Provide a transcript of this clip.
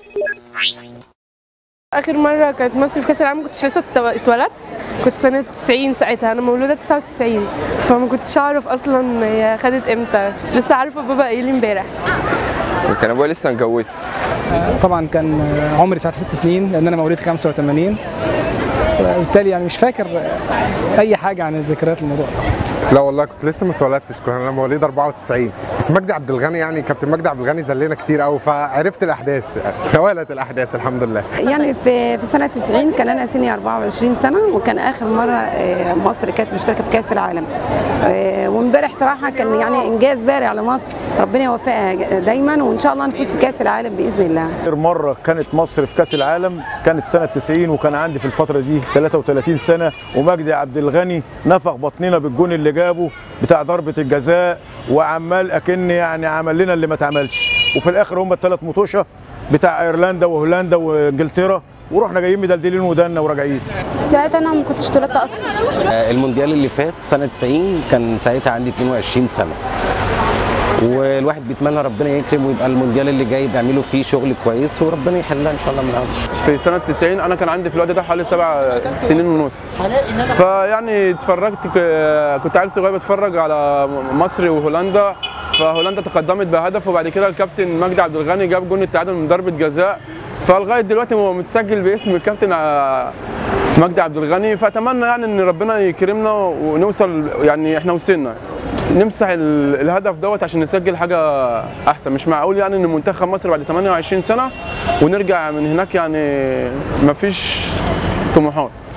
اخر مره كانت مصر في كاس العالم كنت لسه اتو- اتولدت كنت سنه 90 ساعتها انا مولوده 99 فما كنتش اعرف اصلا هي خدت امتى لسه عارفه بابا قايل لي امبارح كان ابويا لسه متجوز طبعا كان عمري ساعتها ست سنين لان انا مواليد 85 بالتالي يعني مش فاكر اي حاجه عن ذكريات الموضوع ده لا والله كنت لسه ما اتولدتش كنت انا مواليد 94 بس مجدي عبد الغني يعني كابتن مجدي عبد الغني زلنا كتير قوي فعرفت الاحداث توالت الاحداث الحمد لله يعني في في سنه 90 كان انا سني 24 سنه وكان اخر مره آه، مصر كانت مشتركه في كاس العالم آه، وامبارح صراحه كان يعني انجاز بارع لمصر ربنا يوفقها دايما وان شاء الله نفوز في كاس العالم باذن الله آخر مرة كانت مصر في كأس العالم كانت سنة 90 وكان عندي في الفترة دي 33 سنة ومجدي عبد الغني نفخ بطننا بالجون اللي جابه بتاع ضربة الجزاء وعمال أكن يعني عمل لنا اللي ما اتعملش وفي الآخر هم الثلاث مطوشة بتاع ايرلندا وهولندا وانجلترا ورحنا جايين مدلدلين ودنا وراجعين ساعتها انا ما كنتش اتولدت اصلا المونديال اللي فات سنة 90 كان ساعتها عندي 22 سنة والواحد بيتمنى ربنا يكرم ويبقى المونديال اللي جاي بيعملوا فيه شغل كويس وربنا يحلها ان شاء الله من الاول في سنه 90 انا كان عندي في الوقت ده حوالي سبع سنين ونص فيعني اتفرجت ك- كنت عيل صغير بتفرج على مصر وهولندا فهولندا تقدمت بهدف وبعد كده الكابتن مجدي عبد الغني جاب جون التعادل من ضربه جزاء فلغايه دلوقتي هو متسجل باسم الكابتن آه، مجدي عبد الغني فاتمنى يعني ان ربنا يكرمنا ونوصل يعني احنا وصلنا نمسح ال- الهدف دوت عشان نسجل حاجه احسن مش معقول يعني ان منتخب مصر بعد 28 سنه ونرجع من هناك يعني مفيش طموحات